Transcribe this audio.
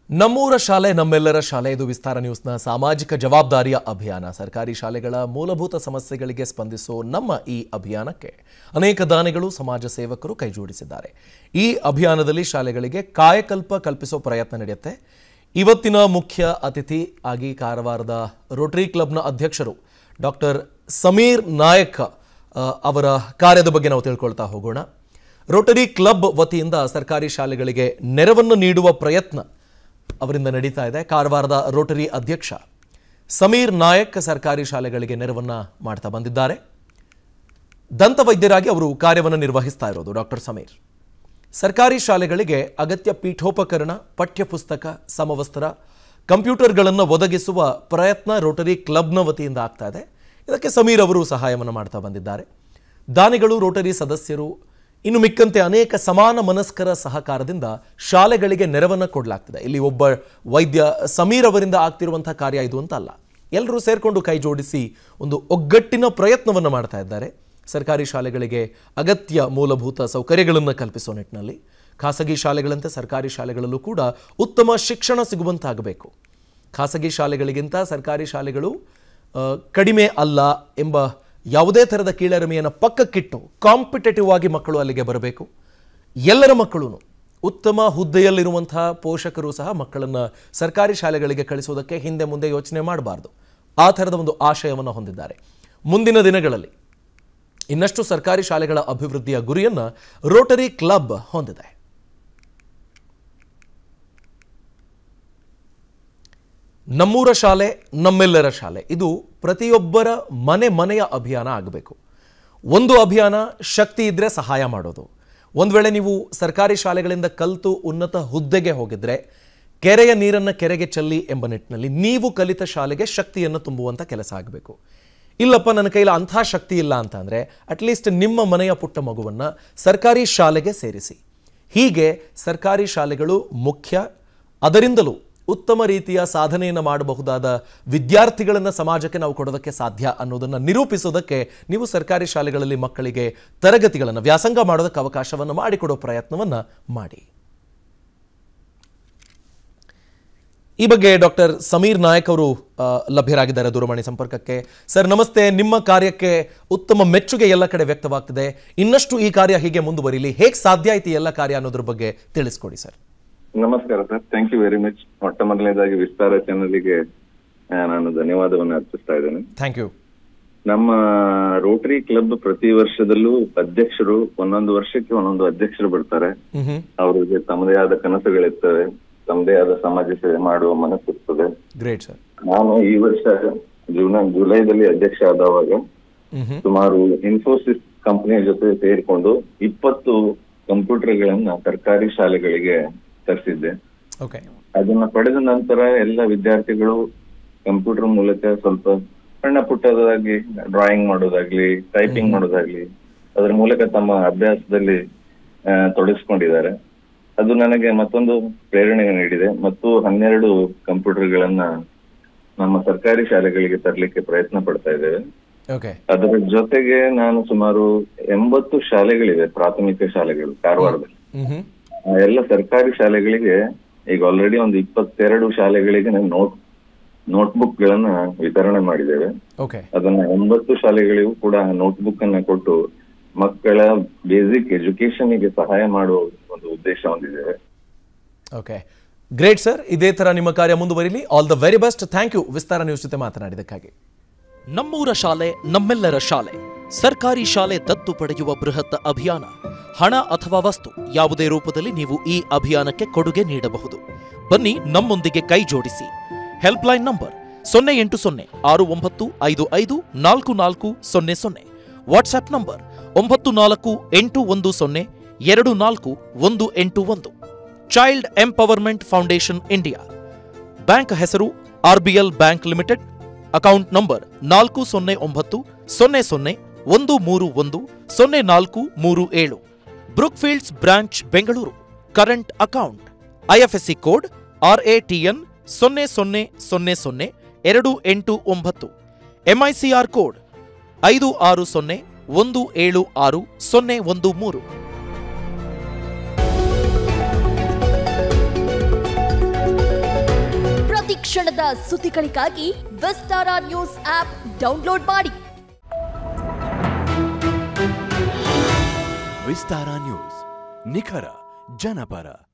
ನಮ್ಮೂರ ಶಾಲೆ ನಮ್ಮೆಲ್ಲರ ಶಾಲೆ ಇದು ವಿಸ್ತಾರ ನ್ಯೂಸ್ನ ಸಾಮಾಜಿಕ ಜವಾಬ್ದಾರಿಯ ಅಭಿಯಾನ ಸರ್ಕಾರಿ ಶಾಲೆಗಳ ಮೂಲಭೂತ ಸಮಸ್ಯೆಗಳಿಗೆ ಸ್ಪಂದಿಸೋ ನಮ್ಮ ಈ ಅಭಿಯಾನಕ್ಕೆ ಅನೇಕ ದಾನಿಗಳು ಸಮಾಜ ಸೇವಕರು ಕೈಜೋಡಿಸಿದ್ದಾರೆ ಈ ಅಭಿಯಾನದಲ್ಲಿ ಶಾಲೆಗಳಿಗೆ ಕಾಯಕಲ್ಪ ಕಲ್ಪಿಸೋ ಪ್ರಯತ್ನ ನಡೆಯುತ್ತೆ ಇವತ್ತಿನ ಮುಖ್ಯ ಅತಿಥಿ ಆಗಿ ಕಾರವಾರದ ರೋಟರಿ ಕ್ಲಬ್ನ ಅಧ್ಯಕ್ಷರು ಡಾಕ್ಟರ್ ಸಮೀರ್ ನಾಯಕ್ ಆ, ಅವರ ಕಾರ್ಯದ ಬಗ್ಗೆ ನಾವು ತಿಳ್ಕೊಳ್ತಾ ಹೋಗೋಣ ರೋಟರಿ ಕ್ಲಬ್ ವತಿಯಿಂದ ಸರ್ಕಾರಿ ಶಾಲೆಗಳಿಗೆ ನೆರವನ್ನು ನೀಡುವ ಪ್ರಯತ್ನ ಅವರಿಂದ ನಡೀತಾ ಇದೆ ಕಾರವಾರದ ರೋಟರಿ ಅಧ್ಯಕ್ಷ ಸಮೀರ್ ನಾಯಕ್ ಸರ್ಕಾರಿ ಶಾಲೆಗಳಿಗೆ ನೆರವನ್ನ ಮಾಡ್ತಾ ಬಂದಿದ್ದಾರೆ ದಂತ ವೈದ್ಯರಾಗಿ ಅವರು ಕಾರ್ಯವನ್ನು ನಿರ್ವಹಿಸ್ತಾ ಇರೋದು ಡಾಕ್ಟರ್ ಸಮೀರ್ ಸರ್ಕಾರಿ ಶಾಲೆಗಳಿಗೆ ಅಗತ್ಯ ಪೀಠೋಪಕರಣ ಪಠ್ಯಪುಸ್ತಕ ಸಮವಸ್ತ್ರ ಕಂಪ್ಯೂಟರ್ಗಳನ್ನು ಒದಗಿಸುವ ಪ್ರಯತ್ನ ರೋಟರಿ ಕ್ಲಬ್ನ ವತಿಯಿಂದ ಆಗ್ತಾ ಇದೆ ಇದಕ್ಕೆ ಸಮೀರ್ ಅವರು ಸಹಾಯವನ್ನು ಮಾಡ್ತಾ ಬಂದಿದ್ದಾರೆ ದಾನಿಗಳು ರೋಟರಿ ಸದಸ್ಯರು ಇನ್ನು ಮಿಕ್ಕಂತೆ ಅನೇಕ ಸಮಾನ ಮನಸ್ಕರ ಸಹಕಾರದಿಂದ ಶಾಲೆಗಳಿಗೆ ನೆರವನ್ನು ಕೊಡಲಾಗ್ತಿದೆ ಇಲ್ಲಿ ಒಬ್ಬ ವೈದ್ಯ ಸಮೀರ್ ಅವರಿಂದ ಆಗ್ತಿರುವಂತಹ ಕಾರ್ಯ ಇದು ಅಂತ ಅಲ್ಲ ಎಲ್ಲರೂ ಸೇರಿಕೊಂಡು ಕೈ ಜೋಡಿಸಿ ಒಂದು ಒಗ್ಗಟ್ಟಿನ ಪ್ರಯತ್ನವನ್ನು ಮಾಡ್ತಾ ಇದ್ದಾರೆ ಸರ್ಕಾರಿ ಶಾಲೆಗಳಿಗೆ ಅಗತ್ಯ ಮೂಲಭೂತ ಸೌಕರ್ಯಗಳನ್ನು ಕಲ್ಪಿಸೋ ನಿಟ್ಟಿನಲ್ಲಿ ಖಾಸಗಿ ಶಾಲೆಗಳಂತೆ ಸರ್ಕಾರಿ ಶಾಲೆಗಳಲ್ಲೂ ಕೂಡ ಉತ್ತಮ ಶಿಕ್ಷಣ ಸಿಗುವಂತಾಗಬೇಕು ಖಾಸಗಿ ಶಾಲೆಗಳಿಗಿಂತ ಸರ್ಕಾರಿ ಶಾಲೆಗಳು ಆ, ಕಡಿಮೆ ಅಲ್ಲ ಎಂಬ ಯಾವುದೇ ಥರದ ಕೀಳರಿಮೆಯನ್ನು ಪಕ್ಕಕ್ಕಿಟ್ಟು ಕಾಂಪಿಟೇಟಿವ್ ಆಗಿ ಮಕ್ಕಳು ಅಲ್ಲಿಗೆ ಬರಬೇಕು ಎಲ್ಲರ ಮಕ್ಕಳು ಉತ್ತಮ ಹುದ್ದೆಯಲ್ಲಿರುವಂತಹ ಪೋಷಕರು ಸಹ ಮಕ್ಕಳನ್ನು ಸರ್ಕಾರಿ ಶಾಲೆಗಳಿಗೆ ಕಳಿಸೋದಕ್ಕೆ ಹಿಂದೆ ಮುಂದೆ ಯೋಚನೆ ಮಾಡಬಾರ್ದು ಆ ಥರದ ಒಂದು ಆಶಯವನ್ನು ಹೊಂದಿದ್ದಾರೆ ಮುಂದಿನ ದಿನಗಳಲ್ಲಿ ಇನ್ನಷ್ಟು ಸರ್ಕಾರಿ ಶಾಲೆಗಳ ಅಭಿವೃದ್ಧಿಯ ಗುರಿಯನ್ನು ರೋಟರಿ ಕ್ಲಬ್ ಹೊಂದಿದೆ ನಮ್ಮೂರ ಶಾಲೆ ನಮ್ಮೆಲ್ಲರ ಶಾಲೆ ಇದು ಪ್ರತಿಯೊಬ್ಬರ ಮನೆ ಮನೆಯ ಅಭಿಯಾನ ಆಗಬೇಕು ಒಂದು ಅಭಿಯಾನ ಶಕ್ತಿ ಇದ್ದರೆ ಸಹಾಯ ಮಾಡೋದು ಒಂದು ವೇಳೆ ನೀವು ಸರ್ಕಾರಿ ಶಾಲೆಗಳಿಂದ ಕಲಿತು ಉನ್ನತ ಹುದ್ದೆಗೆ ಹೋಗಿದ್ರೆ ಕೆರೆಯ ನೀರನ್ನು ಕೆರೆಗೆ ಚೆಲ್ಲಿ ಎಂಬ ನಿಟ್ಟಿನಲ್ಲಿ ನೀವು ಕಲಿತ ಶಾಲೆಗೆ ಶಕ್ತಿಯನ್ನು ತುಂಬುವಂಥ ಕೆಲಸ ಆಗಬೇಕು ಇಲ್ಲಪ್ಪ ನನ್ನ ಕೈಲಿ ಅಂಥ ಶಕ್ತಿ ಇಲ್ಲ ಅಂತ ಅಂದರೆ ಅಟ್ಲೀಸ್ಟ್ ನಿಮ್ಮ ಮನೆಯ ಪುಟ್ಟ ಮಗುವನ್ನು ಸರ್ಕಾರಿ ಶಾಲೆಗೆ ಸೇರಿಸಿ ಹೀಗೆ ಸರ್ಕಾರಿ ಶಾಲೆಗಳು ಮುಖ್ಯ ಅದರಿಂದಲೂ ಉತ್ತಮ ರೀತಿಯ ಸಾಧನೆಯನ್ನು ಮಾಡಬಹುದಾದ ವಿದ್ಯಾರ್ಥಿಗಳನ್ನು ಸಮಾಜಕ್ಕೆ ನಾವು ಕೊಡೋದಕ್ಕೆ ಸಾಧ್ಯ ಅನ್ನೋದನ್ನು ನಿರೂಪಿಸೋದಕ್ಕೆ ನೀವು ಸರ್ಕಾರಿ ಶಾಲೆಗಳಲ್ಲಿ ಮಕ್ಕಳಿಗೆ ತರಗತಿಗಳನ್ನು ವ್ಯಾಸಂಗ ಮಾಡೋದಕ್ಕೆ ಅವಕಾಶವನ್ನು ಮಾಡಿಕೊಡೋ ಪ್ರಯತ್ನವನ್ನು ಮಾಡಿ ಈ ಬಗ್ಗೆ ಡಾಕ್ಟರ್ ಸಮೀರ್ ನಾಯಕ್ ಅವರು ಆ, ಲಭ್ಯರಾಗಿದ್ದಾರೆ ದೂರವಾಣಿ ಸಂಪರ್ಕಕ್ಕೆ ಸರ್ ನಮಸ್ತೆ ನಿಮ್ಮ ಕಾರ್ಯಕ್ಕೆ ಉತ್ತಮ ಮೆಚ್ಚುಗೆ ಎಲ್ಲ ಕಡೆ ವ್ಯಕ್ತವಾಗ್ತಿದೆ ಇನ್ನಷ್ಟು ಈ ಕಾರ್ಯ ಹೀಗೆ ಮುಂದುವರಿಲಿ ಹೇಗೆ ಸಾಧ್ಯ ಆಯ್ತು ಈ ಎಲ್ಲ ಕಾರ್ಯ ಅನ್ನೋದ್ರ ಬಗ್ಗೆ ತಿಳಿಸ್ಕೊಡಿ ಸರ್ ನಮಸ್ಕಾರ sir thank you very much ಮೊಟ್ಟ ಮೊದಲನೇದಾಗಿ ವಿಸ್ತಾರ ಚಾನಲ್ಗೆ ನಾನು ಧನ್ಯವಾದವನ್ನು ಅರ್ಪಿಸ್ತಾ ಇದ್ದೇನೆ ಥ್ಯಾಂಕ್ ಯು ನಮ್ಮ ರೋಟರಿ ಕ್ಲಬ್ ಪ್ರತಿ ವರ್ಷದಲ್ಲೂ ಅಧ್ಯಕ್ಷರು ಒಂದೊಂದು ವರ್ಷಕ್ಕೆ ಒಂದೊಂದು ಅಧ್ಯಕ್ಷರು ಬರ್ತಾರೆ ಹ್ಮ್ ಅವರಿಗೆ ತಮ್ಮದೇ ಆದ ಕನಸುಗಳಿರ್ತವೆ ತಮ್ಮದೇ ಆದ ಸಮಾಜ ಸೇವೆ ಮಾಡುವ ಮನಸ್ಸಿರ್ತದೆ ಗ್ರೇಟ್ ಸರ್ ನಾನು ಈ ವರ್ಷ ಜೂನ್ ಜುಲೈದಲ್ಲಿ ಅಧ್ಯಕ್ಷ ಆದವಾಗ ಹ್ಮ್ ಸುಮಾರು ಇನ್ಫೋಸಿಸ್ ಕಂಪನಿಯ ಜೊತೆ ಸೇರಿಕೊಂಡು ಇಪ್ಪತ್ತು ಕಂಪ್ಯೂಟರ್ಗಳನ್ನ ಸರ್ಕಾರಿ ಶಾಲೆಗಳಿಗೆ ತರಿಸಿದ್ದೆ ಓಕೆ ಅದನ್ನ ಪಡೆದ ನಂತರ ಎಲ್ಲ ವಿದ್ಯಾರ್ಥಿಗಳು ಕಂಪ್ಯೂಟರ್ ಮೂಲಕ ಸ್ವಲ್ಪ ಸಣ್ಣ ಪುಟ್ಟದಾಗಿ ಡ್ರಾಯಿಂಗ್ ಮಾಡೋದಾಗ್ಲಿ ಟೈಪಿಂಗ್ ಮಾಡೋದಾಗ್ಲಿ ಅದರ ಮೂಲಕ ತಮ್ಮ ಅಭ್ಯಾಸದಲ್ಲಿ ಆ, ತೊಡಗಿಸ್ಕೊಂಡಿದ್ದಾರೆ ಅದು ನನಗೆ ಮತ್ತೊಂದು ಪ್ರೇರಣೆ ನೀಡಿದೆ ಮತ್ತು ಹನ್ನೆರಡು ಕಂಪ್ಯೂಟರ್ಗಳನ್ನ ನಮ್ಮ ಸರ್ಕಾರಿ ಶಾಲೆಗಳಿಗೆ ತರಲಿಕ್ಕೆ ಪ್ರಯತ್ನ ಪಡ್ತಾ ಇದ್ದೇವೆ ಓಕೆ ಅದರ ಜೊತೆಗೆ ನಾನು ಸುಮಾರು ಎಂಬತ್ತು ಶಾಲೆಗಳಿವೆ ಪ್ರಾಥಮಿಕ ಶಾಲೆಗಳು ಕಾರವಾರದಲ್ಲಿ ಹ್ಮ್ ಆ ಎಲ್ಲ ಸರ್ಕಾರಿ ಶಾಲೆಗಳಿಗೆ ಈಗ ಆಲ್ರೆಡಿ ಒಂದು ಇಪ್ಪತ್ತೆರಡು ಶಾಲೆಗಳಿಗೆ ನಾವು ನೋಟ್ ನೋಟ್ಬುಕ್ ಗಳನ್ನ ವಿತರಣೆ ಮಾಡಿದ್ದೇವೆ ಓಕೆ ಅದನ್ನ ಒಂಬತ್ತು ಶಾಲೆಗಳಿಗೂ ಕೂಡ ನೋಟ್ಬುಕ್ ಅನ್ನ ಕೊಟ್ಟು ಮಕ್ಕಳ ಬೇಸಿಕ್ ಎಜುಕೇಶನ್ ಗೆ ಸಹಾಯ ಮಾಡುವ ಒಂದು ಉದ್ದೇಶ ಹೊಂದಿದ್ದೇವೆ ಓಕೆ ಗ್ರೇಟ್ ಸರ್ ಇದೇ ಥರ ನಿಮ್ಮ ಕಾರ್ಯ ಮುಂದುವರಿಲಿ all the very best thank you Vistara news ಜೊತೆ ಮಾತನಾಡಿದ್ದಕ್ಕಾಗಿ ನಮ್ಮೂರ ಶಾಲೆ ನಮ್ಮೆಲ್ಲರ ಶಾಲೆ ಸರ್ಕಾರಿ ಶಾಲೆ ದತ್ತು ಪಡೆಯುವ ಬೃಹತ್ ಅಭಿಯಾನ ಹಣ ಅಥವಾ ವಸ್ತು ಯಾವುದೇ ರೂಪದಲ್ಲಿ ನೀವು ಈ ಅಭಿಯಾನಕ್ಕೆ ಕೊಡುಗೆ ನೀಡಬಹುದು ಬನ್ನಿ ನಮ್ಮೊಂದಿಗೆ ಕೈ ಜೋಡಿಸಿ ಹೆಲ್ಪ್ಲೈನ್ ನಂಬರ್ ಸೊನ್ನೆ ಎಂಟು ಸೊನ್ನೆ ಆರು ಒಂಬತ್ತು ಐದು ಐದು ನಾಲ್ಕು ನಾಲ್ಕು ಸೊನ್ನೆ ಸೊನ್ನೆ ವಾಟ್ಸ್ಆಪ್ ನಂಬರ್ ಒಂಬತ್ತು ನಾಲ್ಕು ಎಂಟು ಒಂದು ಸೊನ್ನೆ ಎರಡು ನಾಲ್ಕು ಒಂದು ಎಂಟು ಒಂದು child empowerment foundation India bank ಹೆಸರು RBL bank limited account number ನಾಲ್ಕು ಸೊನ್ನೆ ಒಂಬತ್ತು ಸೊನ್ನೆ ಸೊನ್ನೆ ಒಂದು ಮೂರು ಒಂದು ಸೊನ್ನೆ ನಾಲ್ಕು ಮೂರು ಏಳು Brookfields branch Bengaluru current account IFSC code RATN ಸೊನ್ನೆ ಸೊನ್ನೆ ಸೊನ್ನೆ ಸೊನ್ನೆ ಎರಡು ಎಂಟು ಒಂಬತ್ತು ಎಂಐಸಿಆರ್ ಕೋಡ್ ಐದು ಆರು ಸೊನ್ನೆ ಒಂದು ಏಳು ಆರು ಸೊನ್ನೆ ಒಂದು ಮೂರು ಕ್ಷಣದ ಸುದ್ದಿಗಳಿಗಾಗಿ ವಿಸ್ತಾರ ನ್ಯೂಸ್ ಆಪ್ ಡೌನ್ಲೋಡ್ ಮಾಡಿ ವಿಸ್ತಾರ ನ್ಯೂಸ್ ನಿಖರ ಜನಪರ